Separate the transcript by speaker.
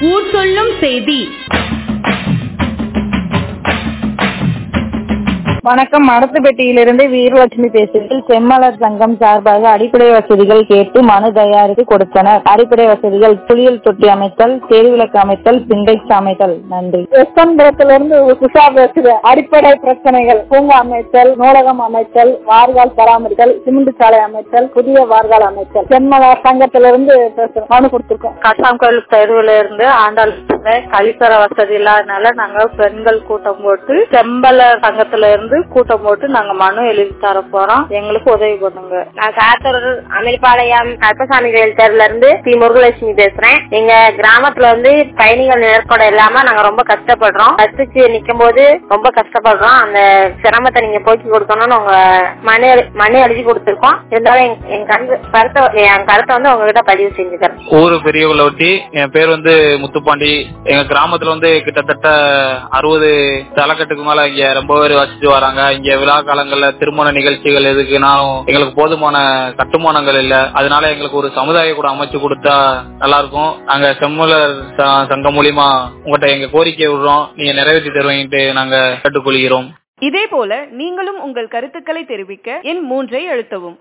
Speaker 1: ஊர் சொல்லும் செய்தி
Speaker 2: வணக்கம் மடத்துப்பட்டியிலிருந்து வீரலட்சுமி பேசுகிறேன் செம்மலர் சங்கம் சார்பாக அடிப்படை வசதிகள் கேட்டு மனு தயாரித்து கொடுத்தனர் அடிப்படை வசதிகள் குளியல் தொட்டி அமைத்தல் தெருவிளக்கு அமைத்தல் சிண்டெக்ஸ் அமைத்தல் நன்றி
Speaker 3: வெஸ்டன்புரத்திலிருந்து உஷா பேசுகிறேன் அடிப்படை பிரச்சனைகள் பூங்கா அமைத்தல் நூலகம் அமைத்தல் வார்கால் பராமரித்தல் சிமெண்ட் சாலை அமைத்தல் புதிய வார்கால் அமைத்தல் செம்மலர் சங்கத்திலிருந்து பேசுறோம் மனு கொடுத்திருக்கோம்
Speaker 2: கட்டாம் கோயில் தெருவில் இருந்து ஆண்டாள் கழிப்பற வசதி இல்லாதனால நாங்க பெண்கள் கூட்டம் போட்டு செம்பலர் சங்கத்துல இருந்து கூட்டம் போட்டு நாங்க மனு எழுதி தர போறோம் எங்களுக்கு உதவி பண்ணுங்க
Speaker 4: நான் காத்தூர் அமல்பாளையம் கருப்பசாமி கோயில் தெருல இருந்து பி முருகலட்சுமி பேசுறேன் எங்க கிராமத்துல வந்து பயணிகள் நெருக்கடம் இல்லாம நாங்க ரொம்ப கஷ்டப்படுறோம் பஸ்ஸுக்கு நிக்கும் போது ரொம்ப கஷ்டப்படுறோம் அந்த சிரமத்தை நீங்க போக்கி கொடுக்கணும்னு உங்க மனு எழு- மனு எழுதி கொடுத்திருக்கோம் இருந்தாலும் எங்க- என் கருத்து கருத்தை என் கருத்தை வந்து உங்ககிட்ட பதிவு செஞ்சுக்கிறேன்
Speaker 5: ஊரு பெரியவங்களை ஒட்டி என் பேர் வந்து முத்துப்பாண்டி எங்க கிராமத்துல வந்து கிட்டத்தட்ட அறுபது தலைக்கட்டுக்கு மேல இங்க ரொம்ப பேர் வசிச்சு வராங்க இங்க விழா காலங்கள்ல திருமண நிகழ்ச்சிகள் எதுக்குனாலும் எங்களுக்கு போதுமான கட்டுமானங்கள் இல்ல அதனால எங்களுக்கு ஒரு சமுதாய கூட அமைச்சு கொடுத்தா நல்லா இருக்கும் நாங்க செம்மலர் ச- சங்கம் மூலியமா உங்கள்கிட்ட எங்க கோரிக்கை விடுறோம் நீங்க நிறைவேற்றி தருவீங்கன்ட்டு நாங்க கேட்டுக்கொள்கிறோம்
Speaker 1: இதேபோல நீங்களும் உங்கள் கருத்துக்களை தெரிவிக்க எண் மூன்றை அழுத்தவும்